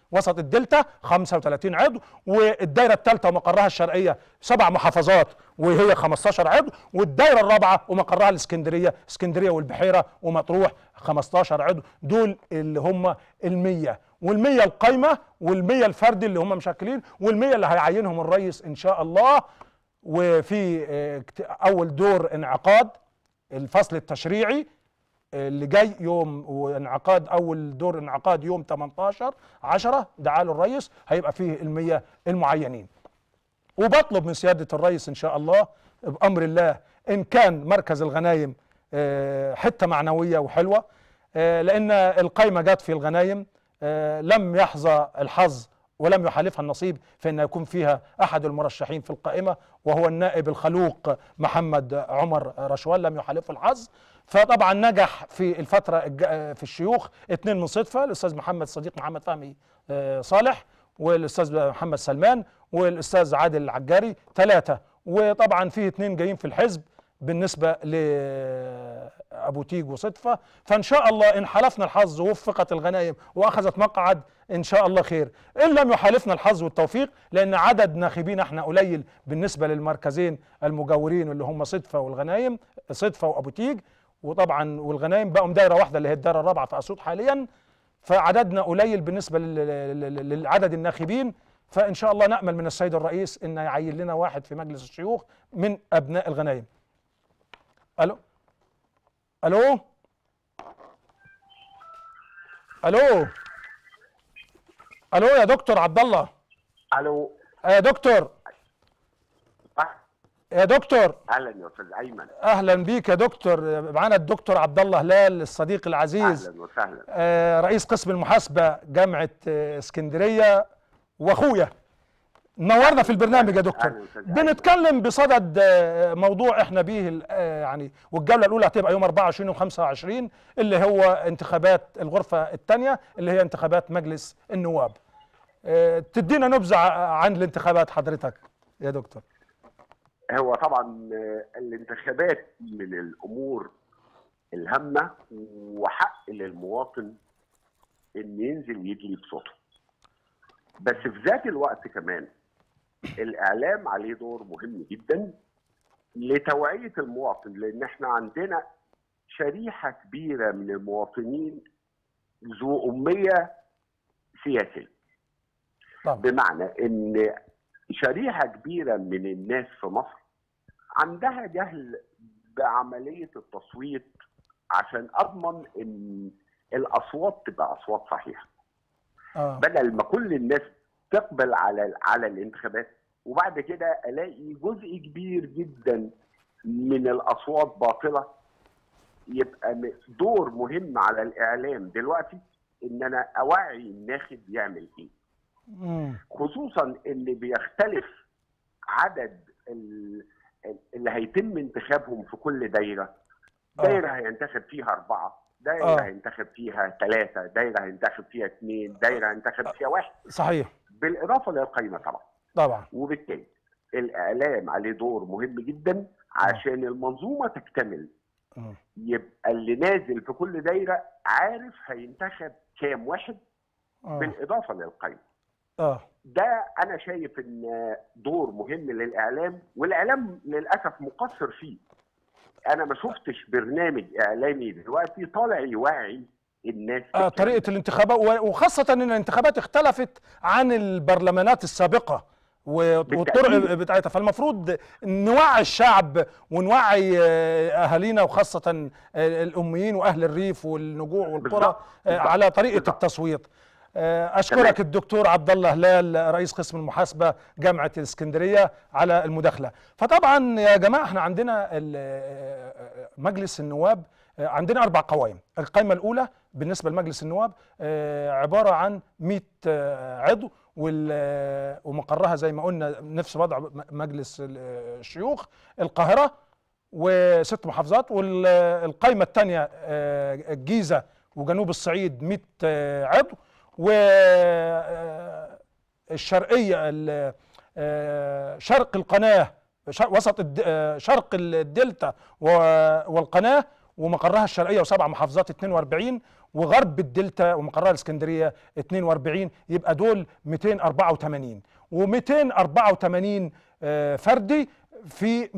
وسط الدلتا 35 عضو والدايره الثالثه ومقرها الشرقيه سبع محافظات وهي 15 عضو والدايره الرابعه ومقرها الاسكندريه اسكندريه والبحيره ومطروح 15 عضو دول اللي هم ال100 وال100 القايمه وال100 الفردي اللي هم مشكلين وال100 اللي هيعينهم الرئيس ان شاء الله وفي آه، اكت- اول دور انعقاد الفصل التشريعي اللي جاي يوم وانعقاد اول دور انعقاد يوم 18 10 دعا له الرئيس هيبقى فيه المية المعينين وبطلب من سيادة الرئيس إن شاء الله بأمر الله إن كان مركز الغنايم آه، حتة معنوية وحلوة آه، لأن القايمة جت في الغنايم آه، لم يحظى الحظ ولم يحالفها النصيب في أن يكون فيها أحد المرشحين في القائمة وهو النائب الخلوق محمد عمر رشوان لم يحالفه الحظ فطبعا نجح في الفترة الج- آه، في الشيوخ اثنين من صدفة الأستاذ محمد صديق محمد فهمي آه، صالح والاستاذ محمد سلمان والاستاذ عادل العجاري ثلاثه وطبعا في اثنين جايين في الحزب بالنسبه لابو تيج وصدفه فان شاء الله ان حالفنا الحظ ووفقت الغنائم واخذت مقعد ان شاء الله خير ان لم يحالفنا الحظ والتوفيق لان عدد ناخبين احنا قليل بالنسبه للمركزين المجاورين اللي هم صدفه والغنايم صدفه وابو تيج وطبعا والغنايم بقوا دايره واحده اللي هي الدايره الرابعه في اسيوط حاليا فعددنا قليل بالنسبه لل- لل- للعدد الناخبين فان شاء الله نامل من السيد الرئيس ان يعين لنا واحد في مجلس الشيوخ من ابناء الغنايم الو الو الو الو يا دكتور عبد الله الو يا دكتور يا دكتور اهلا يا استاذ ايمن اهلا بيك يا دكتور معانا الدكتور عبد الله هلال الصديق العزيز اهلا وسهلا آه، رئيس قسم المحاسبه جامعه آه، اسكندريه واخويا نورنا في البرنامج يا دكتور أهلا أستاذ أيمن. بنتكلم بصدد آه، موضوع احنا بيه ال- آه، يعني والجوله الاولى هتبقى يوم 24 و25 اللي هو انتخابات الغرفه الثانيه اللي هي انتخابات مجلس النواب آه، تدينا نبذه ع- عن الانتخابات حضرتك يا دكتور هو طبعا آه، الانتخابات من الامور الهامه وحق للمواطن ان ينزل يدلي بصوته بس في ذات الوقت كمان الاعلام عليه دور مهم جدا لتوعيه المواطن لان احنا عندنا شريحه كبيره من المواطنين ذو اميه سياسيه طبعا بمعنى ان شريحه كبيره من الناس في مصر عندها جهل بعمليه التصويت عشان اضمن ان الاصوات تبقى اصوات صحيحه اه بدل ما كل الناس تقبل على على الانتخابات وبعد كده الاقي جزء كبير جدا من الاصوات باطله يبقى م- دور مهم على الاعلام دلوقتي ان انا اوعي الناخب يعمل ايه مم. خصوصا ان بيختلف عدد ال- ال- اللي هيتم انتخابهم في كل دايره آه. دايره هينتخب فيها اربعه دايره آه. هينتخب فيها ثلاثه دايره هينتخب فيها اثنين دايره هينتخب فيها واحد صحيح بالاضافه للقائمه طبعا طبعا وبالتالي الاعلام عليه دور مهم جدا عشان المنظومه تكتمل مم. يبقى اللي نازل في كل دايره عارف هينتخب كام واحد اه بالاضافه للقائمه اه ده انا شايف ان دور مهم للاعلام والاعلام للاسف مقصر فيه انا ما شفتش برنامج اعلامي دلوقتي طالع يوعي الناس آه بالكلام طريقه ده. الانتخابات و- وخاصه ان الانتخابات اختلفت عن البرلمانات السابقه و- والطرق بالتأكيد. بتاعتها فالمفروض نوعي الشعب ونوعي آه، اهالينا وخاصه آه، الاميين واهل الريف والنجوع والقرى بالظبط، آه، بالظبط، على طريقه بالظبط. التصويت آه، اشكرك تمام. الدكتور عبد الله هلال رئيس قسم المحاسبه جامعه الاسكندريه على المداخله فطبعا يا جماعه احنا عندنا ال- آه، مجلس النواب آه، عندنا اربع قوائم القائمه الاولى بالنسبه لمجلس النواب آه، عباره عن 100 آه، عضو وال- آه، ومقرها زي ما قلنا نفس وضع م- مجلس ال- آه، الشيوخ القاهره وست محافظات والقائمه الثانيه الجيزه وجنوب الصعيد 100 آه، عضو والشرقيه شرق القناه ش- وسط الد- آه، شرق الدلتا و- والقناه ومقرها الشرقيه وسبع محافظات 42 وغرب الدلتا ومقرها الاسكندريه 42 يبقى دول 284 و284 فردي في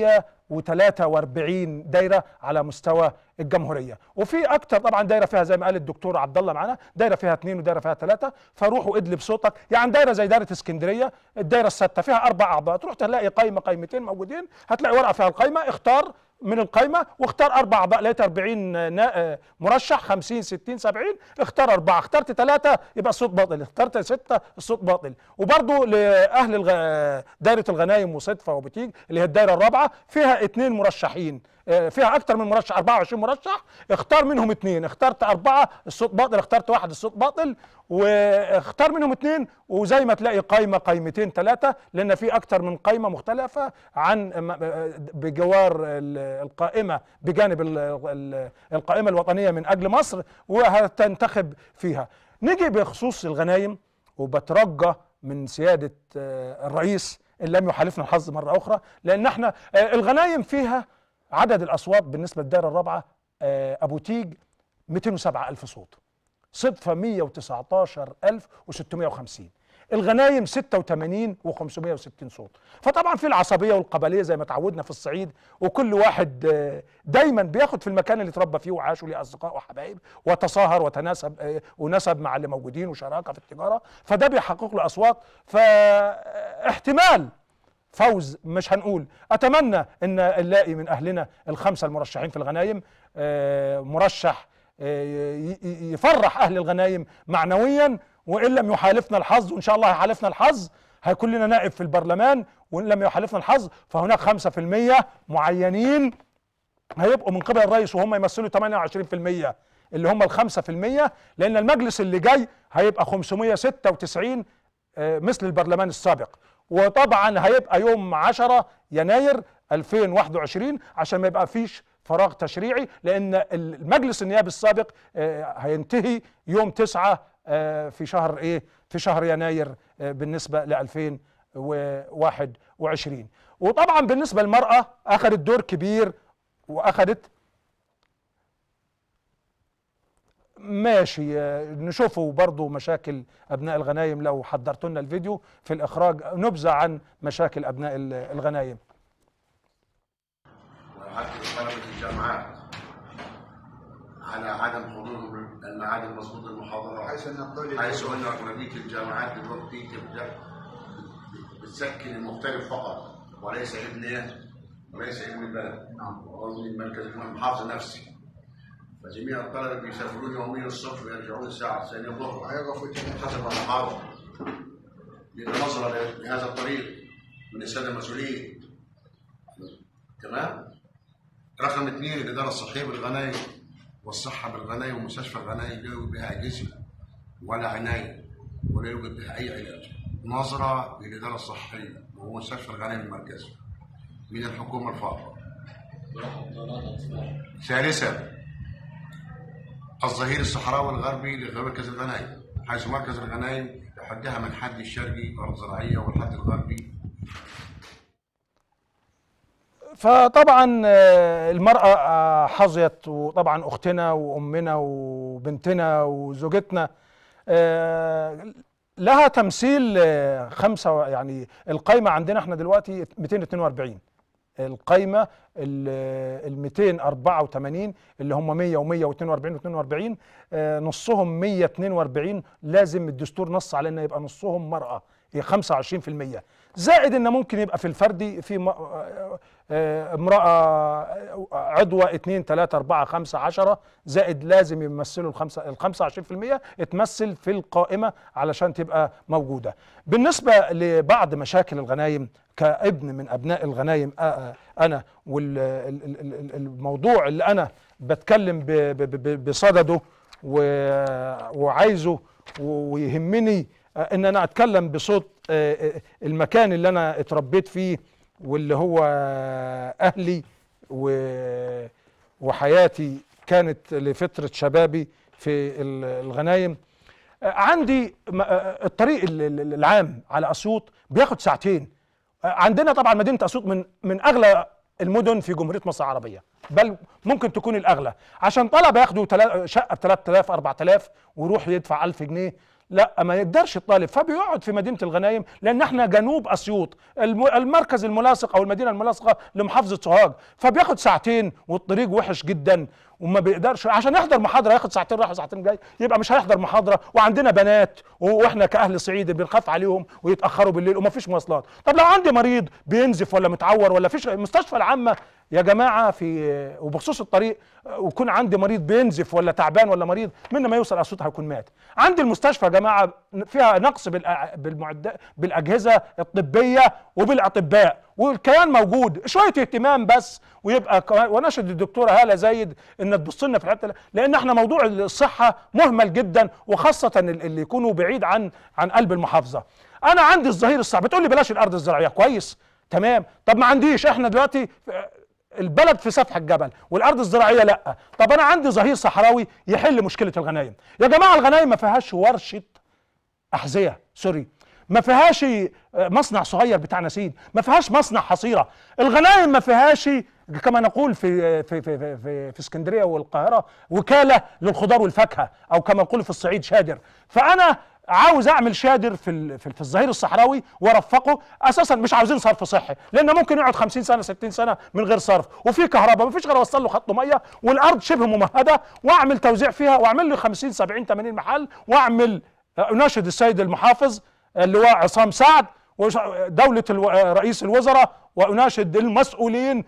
143 دايره على مستوى الجمهوريه وفي اكتر طبعا دايره فيها زي ما قال الدكتور عبد الله معانا دايره فيها اثنين ودايره فيها ثلاثه فروحوا ادلب صوتك يعني دايره زي دايره اسكندريه الدايره السادسه فيها اربع اعضاء تروح تلاقي قايمه قايمتين موجودين هتلاقي ورقه فيها القايمه اختار من القايمه واختار اربع اعضاء لقيت 40 نا- مرشح 50 60 70 اختار اربعه اخترت ثلاثه يبقى الصوت باطل اخترت سته الصوت باطل وبرضه لاهل الغ... دايره الغنايم وصدفه وبتيج اللي هي الدايره الرابعه فيها اثنين مرشحين آه، فيها اكتر من مرشح 24 مرشح اختار منهم اثنين اخترت اربعه الصوت باطل اخترت واحد الصوت باطل واختار منهم اثنين وزي ما تلاقي قايمه قايمتين ثلاثه لان في اكتر من قايمه مختلفه عن م- بجوار ال- القائمه بجانب ال- ال- القائمه الوطنيه من اجل مصر وهتنتخب فيها نيجي بخصوص الغنايم وبترجى من سياده آه، الرئيس ان لم يحالفنا الحظ مره اخرى لان احنا آه، الغنايم فيها عدد الاصوات بالنسبه للدائره الرابعه آه، ابو تيج 207 الف صوت صدفه 119650 الغنايم 86 و560 صوت فطبعا في العصبيه والقبليه زي ما تعودنا في الصعيد وكل واحد آه، دايما بياخد في المكان اللي اتربى فيه وعاش وليه اصدقاء وحبايب وتصاهر وتناسب آه، ونسب مع اللي موجودين وشراكه في التجاره فده بيحقق له اصوات فاحتمال فوز مش هنقول اتمنى ان نلاقي من اهلنا الخمسه المرشحين في الغنايم آه، مرشح آه، ي- ي- يفرح اهل الغنايم معنويا وان لم يحالفنا الحظ وان شاء الله هيحالفنا الحظ هيكون لنا نائب في البرلمان وان لم يحالفنا الحظ فهناك 5% معينين هيبقوا من قبل الرئيس وهم يمثلوا 28% اللي هم ال 5% لان المجلس اللي جاي هيبقى 596 آه، مثل البرلمان السابق وطبعا هيبقى يوم 10 يناير 2021 عشان ما يبقى فيش فراغ تشريعي لان المجلس النيابي السابق آه، هينتهي يوم 9 آه، في شهر ايه في شهر يناير آه، بالنسبه ل 2021 وطبعا بالنسبه للمراه اخذت دور كبير واخذت ماشي آه، نشوفوا برضو مشاكل ابناء الغنايم لو حضرت لنا الفيديو في الاخراج نبذه عن مشاكل ابناء ال- الغنايم وحتى طلبة الجامعات على عدم حضورهم الميعاد المظبوط للمحاضرات حيث ان الطالب حيث ان اغلبيه الجامعات دلوقتي تبدا بتسكن المغترب فقط وليس ابنه وليس ابن البلد او من المركز من المحافظه نفسه فجميع الطلبه بيسافرون يوميا الصبح ويرجعون الساعه الثانيه الظهر ويقف الجميع حسب المحاضره لنظرة لهذا الطريق من الساده المسؤولين تمام رقم اثنين الاداره الصحيه بالغنايم والصحه بالغنايم ومستشفى الغنايم لا يوجد بها اجهزه ولا عنايه ولا يوجد بها اي علاج نظره للاداره الصحيه وهو مستشفى الغنايم المركزي من الحكومه الفاضله ثالثا الظهير الصحراوي الغربي لمركز الغنايم حيث مركز الغنايم يحدها من الحد الشرقي أرض زراعية والحد الغربي فطبعا آه، المرأة آه، حظيت وطبعا أختنا وأمنا وبنتنا وزوجتنا آه، لها تمثيل آه، خمسة يعني القايمة عندنا احنا دلوقتي 242 القايمة ال 284 اللي هم 100 و142 و42 نصهم 142 لازم الدستور نص على ان يبقى نصهم مرأة هي 25% زائد ان ممكن يبقى في الفردي في م- آه، آه، امرأة عضوة 2 3 4 5 10 زائد لازم يمثلوا الخمسة ال 25% تمثل في القائمة علشان تبقى موجودة بالنسبة لبعض مشاكل الغنايم كابن من ابناء الغنايم آه، آه، انا والموضوع اللي انا بتكلم ب- ب- ب- بصدده و- وعايزه و- ويهمني آه، ان انا اتكلم بصوت آه، آه، المكان اللي انا اتربيت فيه واللي هو اهلي و- وحياتي كانت لفتره شبابي في ال- الغنايم آه، عندي م- آه، الطريق ال- ال- العام على اسيوط بياخد ساعتين آه، عندنا طبعا مدينه اسيوط من من اغلى المدن في جمهوريه مصر العربيه بل ممكن تكون الاغلى عشان طلبه ياخدوا تلا- شقه ب 3000 4000 ويروح يدفع 1000 جنيه لا ما يقدرش الطالب فبيقعد في مدينه الغنايم لان احنا جنوب اسيوط الم- المركز الملاصق او المدينه الملاصقه لمحافظه سوهاج فبياخد ساعتين والطريق وحش جدا وما بيقدرش عشان يحضر محاضره ياخد ساعتين رايح وساعتين جاي يبقى مش هيحضر محاضره وعندنا بنات واحنا كاهل صعيد بنخاف عليهم ويتاخروا بالليل وما فيش مواصلات طب لو عندي مريض بينزف ولا متعور ولا فيش المستشفى العامه يا جماعه في وبخصوص الطريق ويكون عندي مريض بينزف ولا تعبان ولا مريض من ما يوصل اسيوط هيكون مات عندي المستشفى يا جماعه فيها نقص بالأ- بالمعدات بالاجهزه الطبيه وبالاطباء والكيان موجود شويه اهتمام بس ويبقى كمان- وناشد الدكتوره هاله زايد ان تبص لنا في الحته لان احنا موضوع الصحه مهمل جدا وخاصه اللي يكونوا بعيد عن عن قلب المحافظه انا عندي الظهير الصعب بتقول لي بلاش الارض الزراعيه كويس تمام طب ما عنديش احنا دلوقتي البلد في سفح الجبل والارض الزراعيه لا طب انا عندي ظهير صحراوي يحل مشكله الغنايم يا جماعه الغنايم ما فيهاش ورشه احذيه سوري ما فيهاش آه، مصنع صغير بتاع نسيج ما فيهاش مصنع حصيره الغنايم ما فيهاش كما نقول في في في في, في, في اسكندريه والقاهره وكاله للخضار والفاكهه او كما نقول في الصعيد شادر فانا عاوز اعمل شادر في ال- في, في الظهير الصحراوي وارفقه اساسا مش عاوزين صرف صحي لان ممكن يقعد 50 سنه 60 سنه من غير صرف وفي كهرباء مفيش غير اوصل له خط ميه والارض شبه ممهده واعمل توزيع فيها واعمل له 50 70 80 محل واعمل اناشد السيد المحافظ اللواء عصام سعد ودولة الو... رئيس الوزراء وأناشد المسؤولين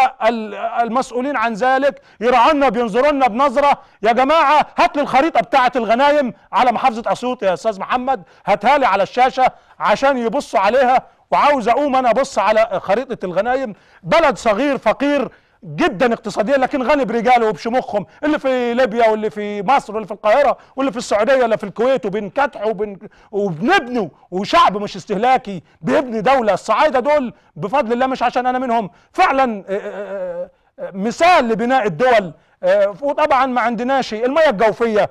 والمسؤولين عن ذلك يرعونا بينظرونا بنظرة يا جماعة هات لي الخريطة بتاعة الغنايم على محافظة أسيوط يا أستاذ محمد هاتها لي على الشاشة عشان يبصوا عليها وعاوز أقوم أنا أبص على خريطة الغنايم بلد صغير فقير جدا اقتصاديا لكن غني برجاله وبشموخهم اللي في ليبيا واللي في مصر واللي في القاهره واللي في السعوديه واللي في الكويت وبنكتحوا وبن وبنبنوا وشعب مش استهلاكي بيبني دوله الصعايده دول بفضل الله مش عشان انا منهم فعلا آه، آه، آه، مثال لبناء الدول آه، وطبعا ما عندناش المياه الجوفيه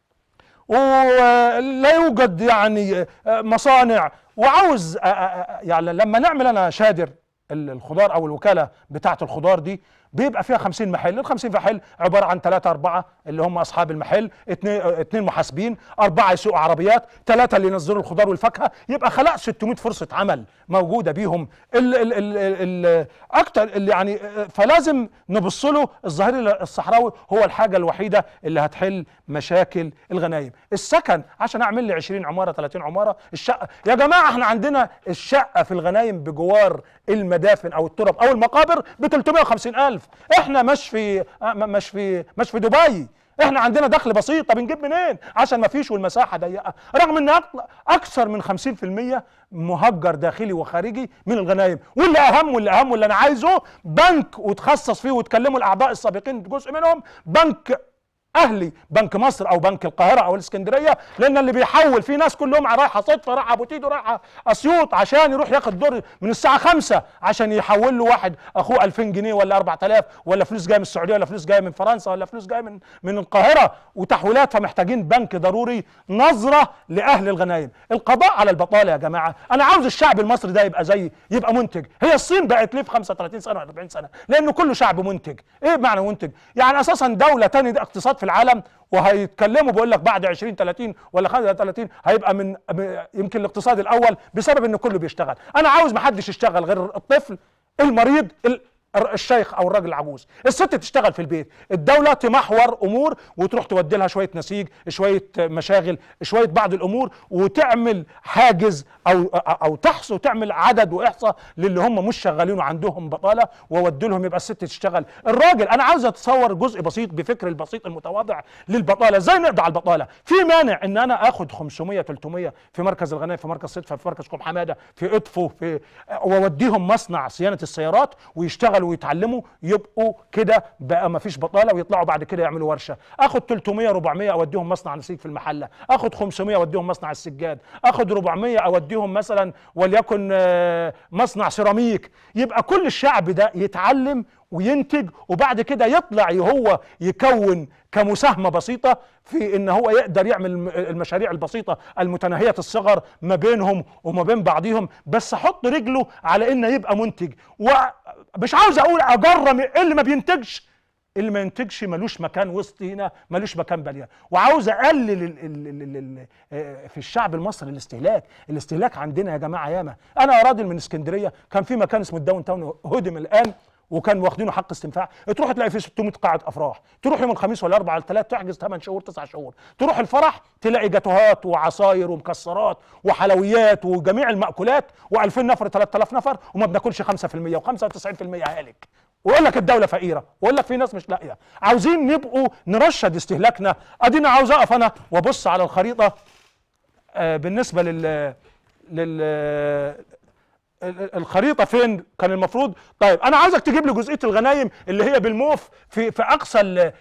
ولا يوجد يعني مصانع وعاوز يعني لما نعمل انا شادر الخضار او الوكاله بتاعه الخضار دي بيبقى فيها 50 محل ال 50 محل عباره عن ثلاثة أربعة اللي هم أصحاب المحل اثنين اثنين محاسبين أربعة يسوقوا عربيات ثلاثة اللي ينزلوا الخضار والفاكهة يبقى خلق 600 فرصة عمل موجودة بيهم ال ال ال ال ال أكتر اللي يعني فلازم نبص له الظهير الصحراوي هو الحاجة الوحيدة اللي هتحل مشاكل الغنايم السكن عشان أعمل لي 20 عمارة 30 عمارة الشقة يا جماعة احنا عندنا الشقة في الغنايم بجوار المدافن أو التراب أو المقابر ب 350 ألف احنا مش في مش في مش في دبي احنا عندنا دخل بسيط طب نجيب منين عشان ما فيش والمساحه ضيقه رغم ان أك- اكثر من 50% مهجر داخلي وخارجي من الغنايم واللي اهم واللي اهم واللي انا عايزه بنك وتخصص فيه وتكلموا الاعضاء السابقين جزء منهم بنك اهلي بنك مصر او بنك القاهره او الاسكندريه لان اللي بيحول في ناس كلهم رايحه صدفه رايحه ابو تيدو رايحه اسيوط عشان يروح ياخد دور من الساعه 5 عشان يحول له واحد اخوه 2000 جنيه ولا 4000 ولا فلوس جايه من السعوديه ولا فلوس جايه من فرنسا ولا فلوس جايه من من القاهره وتحويلات فمحتاجين بنك ضروري نظره لاهل الغنايم القضاء على البطاله يا جماعه انا عاوز الشعب المصري ده يبقى زي يبقى منتج هي الصين بقت ليه في 35 سنه ولا 40 سنه لانه كله شعب منتج ايه معنى منتج يعني اساسا دوله تاني ده اقتصاد في العالم وهيتكلموا بيقول لك بعد 20 30 ولا 35 هيبقى من م- يمكن الاقتصاد الاول بسبب ان كله بيشتغل انا عاوز ما حدش يشتغل غير الطفل المريض ال- الر- الشيخ او الراجل العجوز الست تشتغل في البيت الدوله تمحور امور وتروح تودي لها شويه نسيج شويه مشاغل شويه بعض الامور وتعمل حاجز او او تحصي وتعمل عدد واحصاء للي هم مش شغالين وعندهم بطاله واودي لهم يبقى الست تشتغل الراجل انا عاوز اتصور جزء بسيط بفكر البسيط المتواضع للبطاله ازاي نقضي على البطاله في مانع ان انا اخد 500 300 في مركز الغنايم في مركز صدفه في مركز كوم حماده في ادفو في واوديهم مصنع صيانه السيارات ويشتغلوا ويتعلموا يبقوا كده بقى ما فيش بطاله ويطلعوا بعد كده يعملوا ورشه اخد 300 400 اوديهم مصنع نسيج في المحله اخد 500 اوديهم مصنع السجاد اخد 400 اوديهم مثلا وليكن آه، مصنع سيراميك يبقى كل الشعب ده يتعلم وينتج وبعد كده يطلع هو يكون كمساهمه بسيطه في ان هو يقدر يعمل الم- المشاريع البسيطه المتناهيه الصغر ما بينهم وما بين بعضهم بس حط رجله على انه يبقى منتج ومش عاوز اقول اجرم اللي ما بينتجش اللي ما ينتجش ملوش مكان وسط هنا ملوش مكان بليان وعاوز اقلل ال ال ال ال ال آه، في الشعب المصري الاستهلاك الاستهلاك عندنا يا جماعه ياما انا راجل من اسكندريه كان في مكان اسمه الداون تاون هدم الان وكان واخدينه حق استنفاع تروح تلاقي فيه 600 قاعه افراح تروح يوم الخميس ولا اربعة الثلاث تحجز 8 شهور 9 شهور تروح الفرح تلاقي جاتوهات وعصاير ومكسرات وحلويات وجميع المأكولات و2000 نفر 3000 نفر وما بناكلش 5% و95% هالك ويقول لك الدوله فقيره ويقول لك في ناس مش لاقيه عاوزين نبقوا نرشد استهلاكنا ادينا عاوز اقف انا وابص على الخريطه آه، بالنسبه لل لل ال- الخريطه فين كان المفروض طيب انا عاوزك تجيب لي جزئيه الغنايم اللي هي بالموف في في اقصى ال-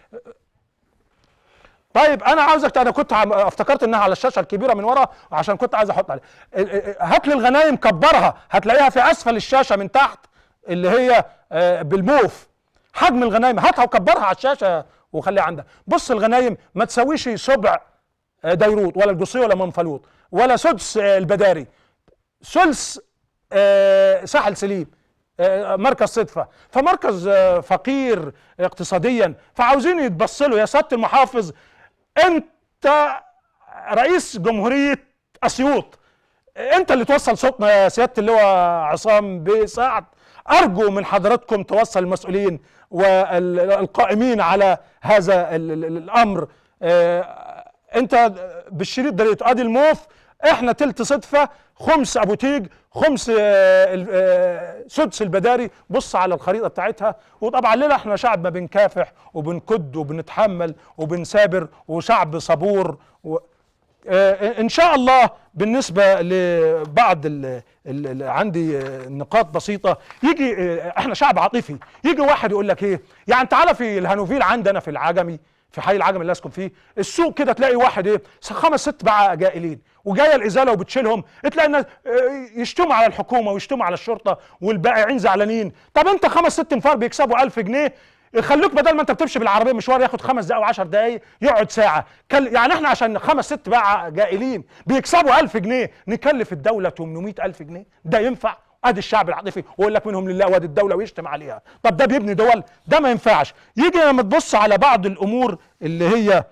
طيب انا عاوزك انا كنت عم- افتكرت انها على الشاشه الكبيره من ورا عشان كنت عايز احط عليها ال- ال- هات لي الغنايم كبرها هتلاقيها في اسفل الشاشه من تحت اللي هي آه، بالموف حجم الغنايم هاتها وكبرها على الشاشه وخليها عندك بص الغنايم ما تساويش سبع آه، ديروت ولا الجصيه ولا منفلوط ولا سدس آه، البداري ثلث آه، ساحل سليم آه، مركز صدفة فمركز آه، فقير اقتصاديا فعاوزين يتبص له يا سيادة المحافظ انت رئيس جمهورية اسيوط انت اللي توصل صوتنا يا سيادة اللواء عصام بيه سعد ارجو من حضراتكم توصل المسؤولين والقائمين على هذا ال- ال- الامر آه، انت بالشريط ده لقيته ادي الموف احنا تلت صدفه خمس ابو تيج خمس آه، ال- آه، سدس البداري بص على الخريطه بتاعتها وطبعا لنا احنا شعب ما بنكافح وبنكد وبنتحمل وبنثابر وشعب صبور و آه، ان شاء الله بالنسبه لبعض ال ال ال عندي آه، نقاط بسيطه يجي آه، احنا شعب عاطفي يجي واحد يقول لك ايه يعني تعالى في الهانوفيل عندنا في العجمي في حي العجمي اللي اسكن فيه السوق كده تلاقي واحد ايه خمس ست بقى جائلين وجايه الازاله وبتشيلهم تلاقي الناس آه، يشتموا على الحكومه ويشتموا على الشرطه والبائعين زعلانين طب انت خمس ست انفار بيكسبوا 1000 جنيه خلوك بدل ما انت بتمشي بالعربيه مشوار ياخد خمس دقائق وعشر دقائق يقعد ساعه كل يعني احنا عشان خمس ست بقى جائلين بيكسبوا ألف جنيه نكلف الدوله 800 ألف جنيه ده ينفع ادي الشعب العاطفي ويقول لك منهم لله وادي الدوله ويشتم عليها طب ده بيبني دول ده ما ينفعش يجي لما تبص على بعض الامور اللي هي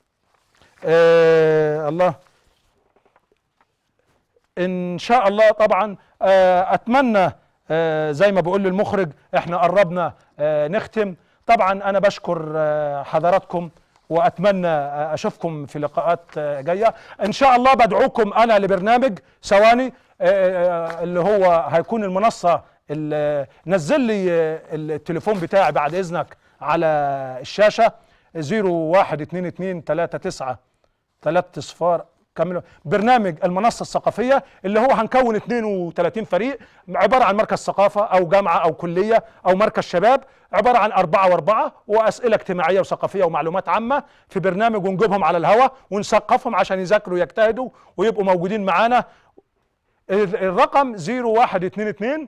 آه الله ان شاء الله طبعا آه، اتمنى آه، زي ما بقول للمخرج احنا قربنا آه، نختم طبعا انا بشكر آه، حضراتكم واتمنى آه، اشوفكم في لقاءات آه، جايه ان شاء الله بدعوكم انا لبرنامج ثواني آه، اللي هو هيكون المنصه ال- نزل لي آه، التليفون بتاعي بعد اذنك على الشاشه 0122 39 ثلاث اصفار كملوا برنامج المنصه الثقافيه اللي هو هنكون 32 فريق عباره عن مركز ثقافه او جامعه او كليه او مركز شباب عباره عن اربعه واربعه واسئله اجتماعيه وثقافيه ومعلومات عامه في برنامج ونجيبهم على الهواء ونثقفهم عشان يذاكروا ويجتهدوا ويبقوا موجودين معانا ال- الرقم 0122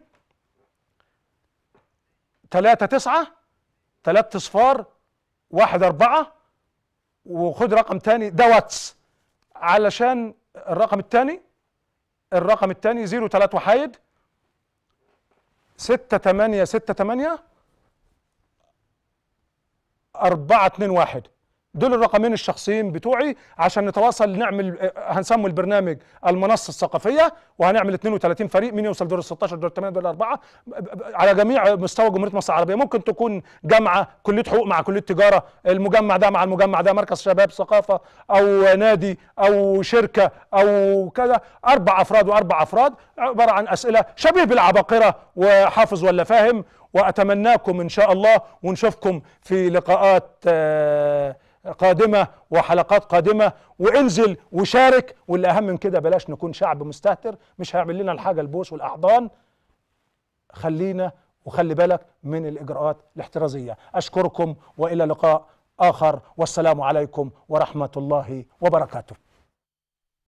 3 9 3 اصفار 1 4 وخد رقم تاني ده واتس علشان الرقم التاني الرقم التاني 03 وحايد 6 8 6 8 4 2 1 دول الرقمين الشخصيين بتوعي عشان نتواصل نعمل آه، هنسمي البرنامج المنصه الثقافيه وهنعمل 32 فريق مين يوصل دور ال 16 دور 8 دور 4 على جميع مستوى جمهوريه مصر العربيه ممكن تكون جامعه كليه حقوق مع كليه تجاره المجمع ده مع المجمع ده مركز شباب ثقافه او نادي او شركه او كذا اربع افراد واربع افراد عباره عن اسئله شبيه بالعباقره وحافظ ولا فاهم واتمناكم ان شاء الله ونشوفكم في لقاءات آه، قادمه وحلقات قادمه وانزل وشارك واللي اهم من كده بلاش نكون شعب مستهتر مش هيعمل لنا الحاجه البوس والاحضان خلينا وخلي بالك من الاجراءات الاحترازيه اشكركم والى لقاء اخر والسلام عليكم ورحمه الله وبركاته